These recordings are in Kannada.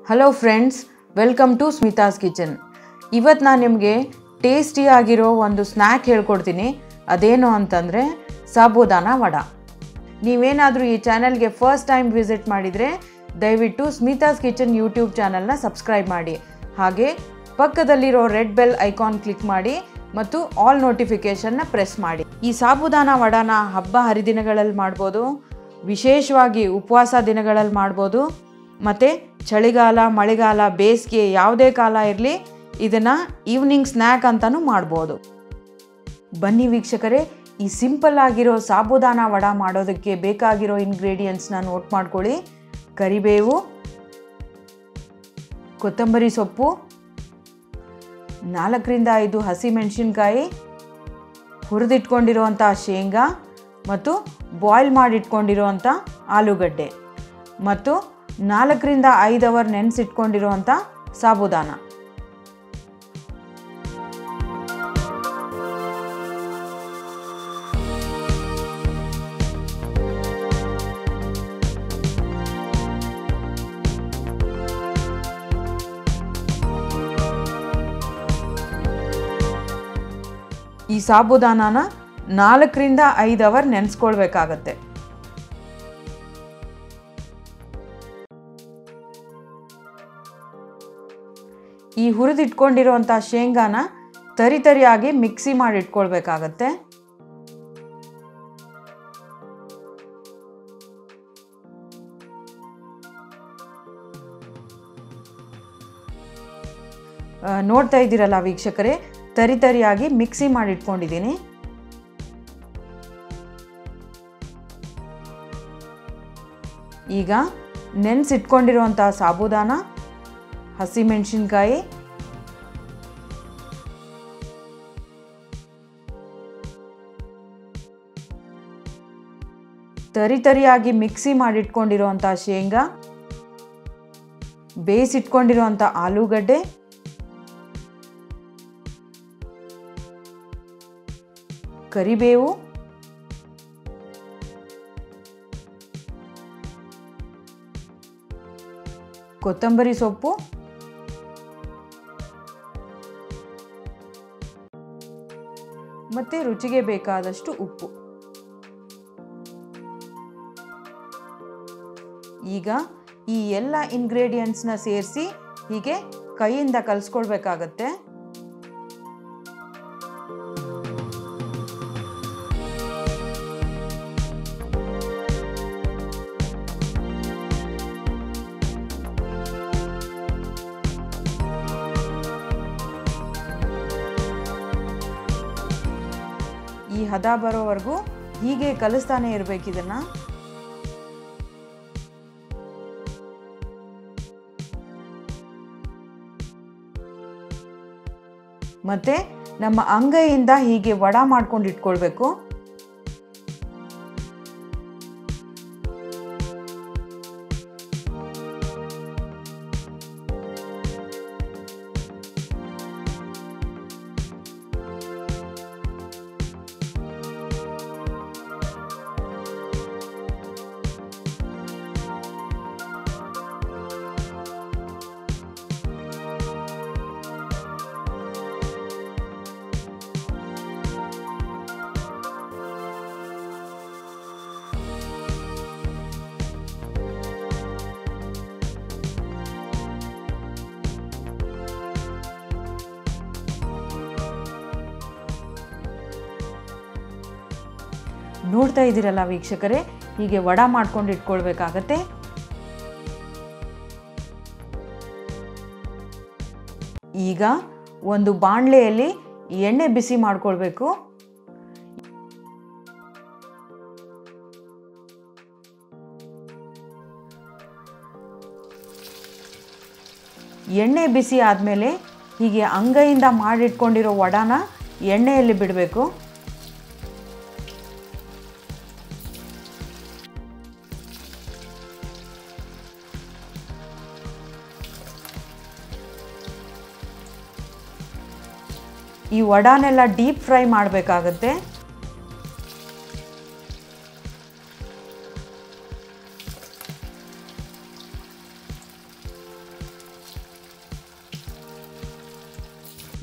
hello friends welcome to Smitha's kitchen ಇವತ್ತು ನಾನು ನಿಮಗೆ ಟೇಸ್ಟಿಯಾಗಿರೋ ಒಂದು ಸ್ನ್ಯಾಕ್ ಹೇಳ್ಕೊಡ್ತೀನಿ ಅದೇನು ಅಂತಂದರೆ ಸಾಬೂದಾನ ವಡ ನೀವೇನಾದರೂ ಈ ಚಾನಲ್ಗೆ ಫಸ್ಟ್ ಟೈಮ್ ವಿಸಿಟ್ ಮಾಡಿದರೆ ದಯವಿಟ್ಟು ಸ್ಮಿತಾಸ್ ಕಿಚನ್ ಯೂಟ್ಯೂಬ್ ಚಾನಲ್ನ ಸಬ್ಸ್ಕ್ರೈಬ್ ಮಾಡಿ ಹಾಗೆ ಪಕ್ಕದಲ್ಲಿರೋ ರೆಡ್ ಬೆಲ್ ಐಕಾನ್ ಕ್ಲಿಕ್ ಮಾಡಿ ಮತ್ತು ಆಲ್ ನೋಟಿಫಿಕೇಷನ್ನ ಪ್ರೆಸ್ ಮಾಡಿ ಈ ಸಾಬೂದಾನ ವಡಾನ ಹಬ್ಬ ಹರಿದಿನಗಳಲ್ಲಿ ಮಾಡ್ಬೋದು ವಿಶೇಷವಾಗಿ ಉಪವಾಸ ದಿನಗಳಲ್ಲಿ ಮಾಡ್ಬೋದು ಮತ್ತು ಚಳಿಗಾಲ ಮಳೆಗಾಲ ಬೇಸಿಗೆ ಯಾವುದೇ ಕಾಲ ಇರಲಿ ಇದನ್ನು ಈವ್ನಿಂಗ್ ಸ್ನ್ಯಾಕ್ ಅಂತಲೂ ಮಾಡ್ಬೋದು ಬನ್ನಿ ವೀಕ್ಷಕರೇ ಈ ಸಿಂಪಲ್ ಆಗಿರೋ ಸಾಬೂದಾನ ವಡ ಮಾಡೋದಕ್ಕೆ ಬೇಕಾಗಿರೋ ಇಂಗ್ರೀಡಿಯೆಂಟ್ಸ್ನ ನೋಟ್ ಮಾಡ್ಕೊಳ್ಳಿ ಕರಿಬೇವು ಕೊತ್ತಂಬರಿ ಸೊಪ್ಪು ನಾಲ್ಕರಿಂದ ಐದು ಹಸಿಮೆಣಸಿನ್ಕಾಯಿ ಹುರಿದಿಟ್ಕೊಂಡಿರುವಂಥ ಶೇಂಗಾ ಮತ್ತು ಬಾಯ್ಲ್ ಮಾಡಿಟ್ಕೊಂಡಿರುವಂಥ ಆಲೂಗಡ್ಡೆ ಮತ್ತು ನಾಲ್ಕರಿಂದ ಐದು ಅವರ್ ನೆನೆಸಿಟ್ಕೊಂಡಿರುವಂಥ ಸಾಬೂದಾನ ಈ ಸಾಬೂದಾನನ ನಾಲ್ಕರಿಂದ ಐದು ಅವರ್ ನೆನೆಸ್ಕೊಳ್ಬೇಕಾಗತ್ತೆ ಈ ಹುರಿದಿಟ್ಕೊಂಡಿರುವಂಥ ಶೇಂಗಾನ ತರಿ ತರಿಯಾಗಿ ಮಿಕ್ಸಿ ಮಾಡಿ ಇಟ್ಕೊಳ್ಬೇಕಾಗತ್ತೆ ಆ, ನೋಡ್ತಾ ಇದ್ದೀರಲ್ಲ ವೀಕ್ಷಕರೇ ತರಿ ತರಿಯಾಗಿ ಮಿಕ್ಸಿ ಮಾಡಿ ಇಟ್ಕೊಂಡಿದ್ದೀನಿ ಈಗ ನೆನೆಸಿಟ್ಕೊಂಡಿರುವಂಥ ಸಾಬೂದಾನ ಹಸಿಮೆಣಸಿನ್ಕಾಯಿ ತರಿ ತರಿಯಾಗಿ ಮಿಕ್ಸಿ ಮಾಡಿಟ್ಕೊಂಡಿರುವಂಥ ಶೇಂಗಾ ಬೇಯಿಸಿಟ್ಕೊಂಡಿರುವಂಥ ಆಲೂಗಡ್ಡೆ ಕರಿಬೇವು ಕೊತ್ತಂಬರಿ ಸೊಪ್ಪು ಮತ್ತೆ ರುಚಿಗೆ ಬೇಕಾದಷ್ಟು ಉಪ್ಪು ಈಗ ಈ ಎಲ್ಲ ಇಂಗ್ರೀಡಿಯೆಂಟ್ಸ್ನ ಸೇರಿಸಿ ಹೀಗೆ ಕೈಯಿಂದ ಕಲಿಸ್ಕೊಳ್ಬೇಕಾಗತ್ತೆ ಈ ಹದ ಬರೋವರೆಗೂ ಹೀಗೆ ಕಲಿಸ್ತಾನೆ ಇರಬೇಕು ಇದನ್ನು ಮತ್ತೆ ನಮ್ಮ ಅಂಗೈಯಿಂದ ಹೀಗೆ ವಡ ಮಾಡ್ಕೊಂಡು ಇಟ್ಕೊಳ್ಬೇಕು ನೋಡ್ತಾ ಇದ್ದೀರಲ್ಲ ವೀಕ್ಷಕರೇ ಹೀಗೆ ವಡ ಮಾಡ್ಕೊಂಡು ಇಟ್ಕೊಳ್ಬೇಕಾಗತ್ತೆ ಈಗ ಒಂದು ಬಾಣಲೆಯಲ್ಲಿ ಎಣ್ಣೆ ಬಿಸಿ ಮಾಡ್ಕೊಳ್ಬೇಕು ಎಣ್ಣೆ ಬಿಸಿ ಆದಮೇಲೆ ಹೀಗೆ ಅಂಗೈಯಿಂದ ಮಾಡಿಟ್ಕೊಂಡಿರೋ ವಡಾನ ಎಣ್ಣೆಯಲ್ಲಿ ಬಿಡಬೇಕು ಈ ವಡಾನೆಲ್ಲ ಡೀಪ್ ಫ್ರೈ ಮಾಡಬೇಕಾಗತ್ತೆ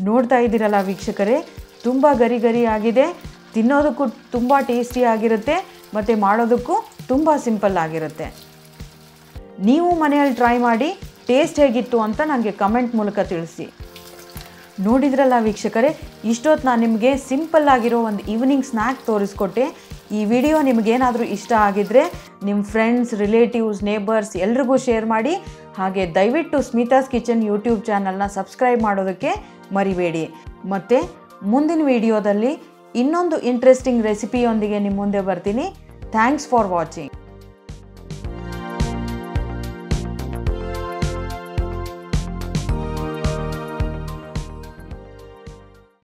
ನೋಡ್ತಾ ಇದ್ದೀರಲ್ಲ ವೀಕ್ಷಕರೇ ತುಂಬ ಗರಿ ಗರಿ ಆಗಿದೆ ತಿನ್ನೋದಕ್ಕೂ ತುಂಬ ಟೇಸ್ಟಿ ಆಗಿರುತ್ತೆ ಮತ್ತು ಮಾಡೋದಕ್ಕೂ ತುಂಬ ಸಿಂಪಲ್ ಆಗಿರುತ್ತೆ ನೀವು ಮನೆಯಲ್ಲಿ ಟ್ರೈ ಮಾಡಿ ಟೇಸ್ಟ್ ಹೇಗಿತ್ತು ಅಂತ ನನಗೆ ಕಮೆಂಟ್ ಮೂಲಕ ತಿಳಿಸಿ ನೋಡಿದ್ರಲ್ಲ ವೀಕ್ಷಕರೇ ಇಷ್ಟೊತ್ತು ನಾನು ನಿಮಗೆ ಸಿಂಪಲ್ ಆಗಿರೋ ಒಂದು ಈವ್ನಿಂಗ್ ಸ್ನ್ಯಾಕ್ ತೋರಿಸ್ಕೊಟ್ಟೆ ಈ ವಿಡಿಯೋ ನಿಮಗೇನಾದರೂ ಇಷ್ಟ ಆಗಿದ್ದರೆ ನಿಮ್ಮ ಫ್ರೆಂಡ್ಸ್ ರಿಲೇಟಿವ್ಸ್ ನೇಬರ್ಸ್ ಎಲ್ರಿಗೂ ಶೇರ್ ಮಾಡಿ ಹಾಗೆ ದಯವಿಟ್ಟು ಸ್ಮಿತಾಸ್ ಕಿಚನ್ ಯೂಟ್ಯೂಬ್ ಚಾನಲ್ನ ಸಬ್ಸ್ಕ್ರೈಬ್ ಮಾಡೋದಕ್ಕೆ ಮರಿಬೇಡಿ ಮತ್ತು ಮುಂದಿನ ವಿಡಿಯೋದಲ್ಲಿ ಇನ್ನೊಂದು ಇಂಟ್ರೆಸ್ಟಿಂಗ್ ರೆಸಿಪಿಯೊಂದಿಗೆ ನಿಮ್ಮ ಮುಂದೆ ಬರ್ತೀನಿ ಥ್ಯಾಂಕ್ಸ್ ಫಾರ್ ವಾಚಿಂಗ್